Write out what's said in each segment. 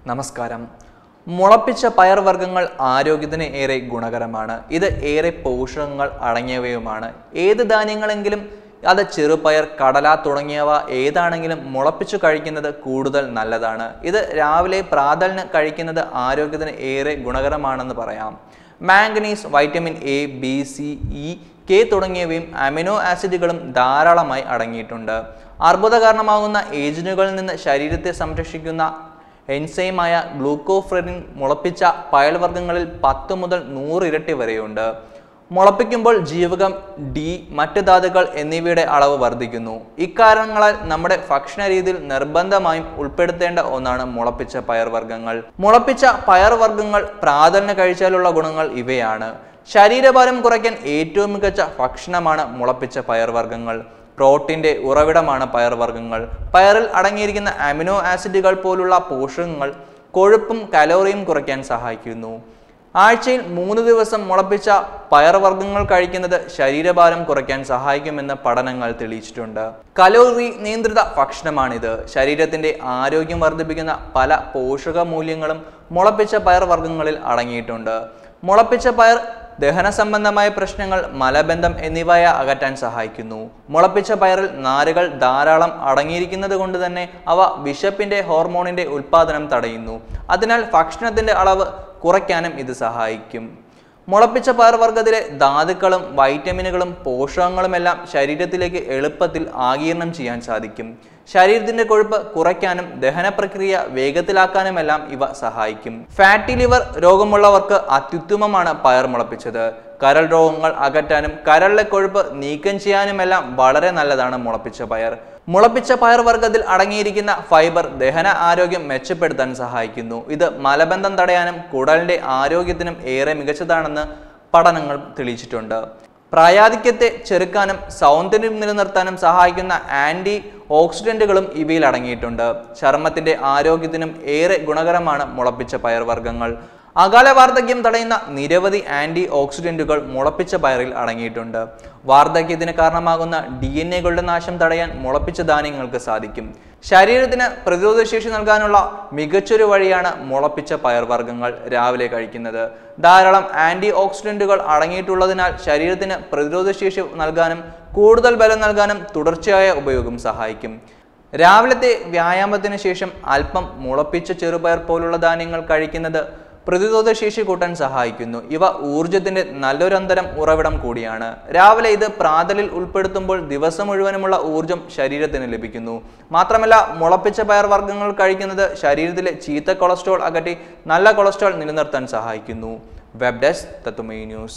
നമസ്കാരം മുളപ്പിച്ച പയർവർഗ്ഗങ്ങൾ ആരോഗ്യത്തിന് ഏറെ ഗുണകരമാണ് ഇത് ഏറെ പോഷകങ്ങൾ അടങ്ങിയവയുമാണ് ഏത് ധാന്യങ്ങളെങ്കിലും അത് ചെറുപയർ കടല തുടങ്ങിയവ ഏതാണെങ്കിലും മുളപ്പിച്ചു കഴിക്കുന്നത് കൂടുതൽ നല്ലതാണ് ഇത് രാവിലെ പ്രാതലിന് കഴിക്കുന്നത് ആരോഗ്യത്തിന് ഏറെ ഗുണകരമാണെന്ന് പറയാം manganese vitamin A B C E K തുടങ്ങിയവയും അമിനോ ആസിഡുകളും ധാരാളമായി അടങ്ങിയിട്ടുണ്ട് അർബുദ കാരണമാകുന്ന ഏജന്റുകളിൽ നിന്ന് ശരീരത്തെ സംരക്ഷിക്കുന്ന എൻസൈമായ ഗ്ലൂക്കോഫ്രെറിൻ മുളപ്പിച്ച പയൽവർഗ്ഗങ്ങളിൽ പത്ത് മുതൽ നൂറ് ഇരട്ടി വരെയുണ്ട് മുളപ്പിക്കുമ്പോൾ ജീവകം ഡി മറ്റ് ധാതുക്കൾ എന്നിവയുടെ അളവ് വർദ്ധിക്കുന്നു ഇക്കാരണങ്ങളാൽ നമ്മുടെ ഭക്ഷണ രീതിയിൽ നിർബന്ധമായും ഉൾപ്പെടുത്തേണ്ട ഒന്നാണ് മുളപ്പിച്ച പയർവർഗ്ഗങ്ങൾ മുളപ്പിച്ച പയർവർഗ്ഗങ്ങൾ പ്രാതലിന് കഴിച്ചാലുള്ള ഗുണങ്ങൾ ഇവയാണ് ശരീരഭാരം കുറയ്ക്കാൻ ഏറ്റവും മികച്ച ഭക്ഷണമാണ് മുളപ്പിച്ച പയർവർഗ്ഗങ്ങൾ പ്രോട്ടീന്റെ ഉറവിടമാണ് പയർവർഗ്ഗങ്ങൾ പയറിൽ അടങ്ങിയിരിക്കുന്ന അമിനോ ആസിഡുകൾ പോലുള്ള പോഷകങ്ങൾ കൊഴുപ്പും കലോറിയും കുറയ്ക്കാൻ സഹായിക്കുന്നു ആഴ്ചയിൽ മൂന്ന് ദിവസം മുളപ്പിച്ച പയർവർഗ്ഗങ്ങൾ കഴിക്കുന്നത് ശരീരഭാരം കുറയ്ക്കാൻ സഹായിക്കുമെന്ന് പഠനങ്ങൾ തെളിയിച്ചിട്ടുണ്ട് കലോറി നിയന്ത്രിത ഭക്ഷണമാണിത് ശരീരത്തിന്റെ ആരോഗ്യം വർദ്ധിപ്പിക്കുന്ന പല പോഷക മൂല്യങ്ങളും മുളപ്പിച്ച പയർവർഗ്ഗങ്ങളിൽ അടങ്ങിയിട്ടുണ്ട് മുളപ്പിച്ച പയർ ദഹന സംബന്ധമായ പ്രശ്നങ്ങൾ മലബന്ധം എന്നിവയെ അകറ്റാൻ സഹായിക്കുന്നു മുളപ്പിച്ച പയറിൽ നാരുകൾ ധാരാളം അടങ്ങിയിരിക്കുന്നത് കൊണ്ട് തന്നെ അവ വിശപ്പിന്റെ ഹോർമോണിന്റെ ഉൽപ്പാദനം തടയുന്നു അതിനാൽ ഭക്ഷണത്തിന്റെ അളവ് കുറയ്ക്കാനും ഇത് സഹായിക്കും മുളപ്പിച്ച പയർവർഗ്ഗത്തിലെ ധാതുക്കളും വൈറ്റമിനുകളും പോഷകങ്ങളുമെല്ലാം ശരീരത്തിലേക്ക് എളുപ്പത്തിൽ ആഗീരണം ചെയ്യാൻ സാധിക്കും ശരീരത്തിന്റെ കൊഴുപ്പ് കുറയ്ക്കാനും ദഹന പ്രക്രിയ വേഗത്തിലാക്കാനുമെല്ലാം ഇവ സഹായിക്കും ഫാറ്റി ലിവർ രോഗമുള്ളവർക്ക് അത്യുത്തമമാണ് പയർ മുളപ്പിച്ചത് കരൾ രോഗങ്ങൾ അകറ്റാനും കരളിലെ കൊഴുപ്പ് നീക്കം ചെയ്യാനുമെല്ലാം വളരെ നല്ലതാണ് മുളപ്പിച്ച പയർ മുളപ്പിച്ച പയർ വർഗ്ഗത്തിൽ അടങ്ങിയിരിക്കുന്ന ഫൈബർ ദഹന ആരോഗ്യം മെച്ചപ്പെടുത്താൻ സഹായിക്കുന്നു ഇത് മലബന്ധം തടയാനും കുടലിന്റെ ആരോഗ്യത്തിനും ഏറെ മികച്ചതാണെന്ന് പഠനങ്ങൾ തെളിയിച്ചിട്ടുണ്ട് പ്രായാധിക്യത്തെ ചെറുക്കാനും സൗന്ദര്യം നിലനിർത്താനും സഹായിക്കുന്ന ആന്റി ഓക്സിഡന്റുകളും ഇവയിൽ അടങ്ങിയിട്ടുണ്ട് ചർമ്മത്തിന്റെ ആരോഗ്യത്തിനും ഏറെ ഗുണകരമാണ് മുളപ്പിച്ച പയർവർഗ്ഗങ്ങൾ അകാല വാർദ്ധക്യം തടയുന്ന നിരവധി ആന്റി ഓക്സിഡന്റുകൾ മുളപ്പിച്ച പയറിൽ അടങ്ങിയിട്ടുണ്ട് വാർദ്ധക്യത്തിന് കാരണമാകുന്ന ഡി എൻ എകളുടെ നാശം തടയാൻ മുളപ്പിച്ച ധാന്യങ്ങൾക്ക് സാധിക്കും ശരീരത്തിന് പ്രതിരോധശേഷി നൽകാനുള്ള മികച്ചൊരു വഴിയാണ് മുളപ്പിച്ച പയർവർഗ്ഗങ്ങൾ രാവിലെ കഴിക്കുന്നത് ധാരാളം ആന്റി ഓക്സിഡന്റുകൾ അടങ്ങിയിട്ടുള്ളതിനാൽ ശരീരത്തിന് പ്രതിരോധശേഷി നൽകാനും കൂടുതൽ ബലം നൽകാനും തുടർച്ചയായ ഉപയോഗം സഹായിക്കും രാവിലത്തെ വ്യായാമത്തിന് ശേഷം അല്പം മുളപ്പിച്ച ചെറുപയർ പോലുള്ള ധാന്യങ്ങൾ കഴിക്കുന്നത് പ്രതിരോധ ശേഷി കൂട്ടാൻ സഹായിക്കുന്നു ഇവ ഊർജത്തിന്റെ നല്ലൊരന്തരം ഉറവിടം കൂടിയാണ് രാവിലെ ഇത് പ്രാതലിൽ ഉൾപ്പെടുത്തുമ്പോൾ ദിവസം മുഴുവനുമുള്ള ഊർജം ശരീരത്തിന് ലഭിക്കുന്നു മാത്രമല്ല മുളപ്പിച്ച പയർ വർഗ്ഗങ്ങൾ കഴിക്കുന്നത് ശരീരത്തിലെ ചീത്ത കൊളസ്ട്രോൾ അകറ്റി നല്ല കൊളസ്ട്രോൾ നിലനിർത്താൻ സഹായിക്കുന്നു web desk Tatwamayi news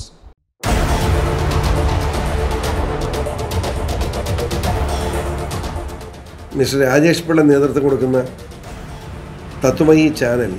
mister Rajesh Pillai നേതൃത്വം കൊടുക്കുന്ന തത്വമയി ചാനൽ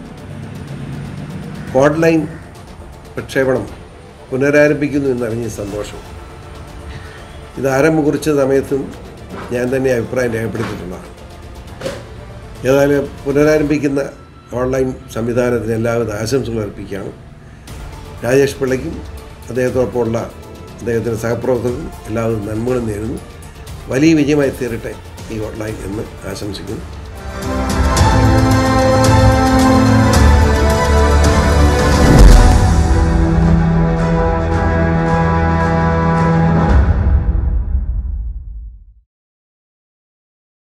ഓൺലൈൻ പ്രക്ഷേപണം പുനരാരംഭിക്കുന്നു എന്നറിഞ്ഞ സന്തോഷം ഇത് ആരംഭം കുറിച്ച സമയത്തും ഞാൻ തന്നെ അഭിപ്രായം രേഖപ്പെടുത്തിയിട്ടുള്ളതാണ് ഏതായാലും പുനരാരംഭിക്കുന്ന ഓൺലൈൻ സംവിധാനത്തിന് എല്ലാവിധ ആശംസകൾ അർപ്പിക്കുകയാണ് രാജേഷ് പിള്ളയ്ക്കും അദ്ദേഹത്തോടൊപ്പമുള്ള അദ്ദേഹത്തിൻ്റെ സഹപ്രവർത്തകർക്കും എല്ലാവരും നന്മകളും നേരുന്നു വലിയ വിജയമായി തീരട്ടെ ഈ ഓൺലൈൻ എന്ന് ആശംസിക്കുന്നു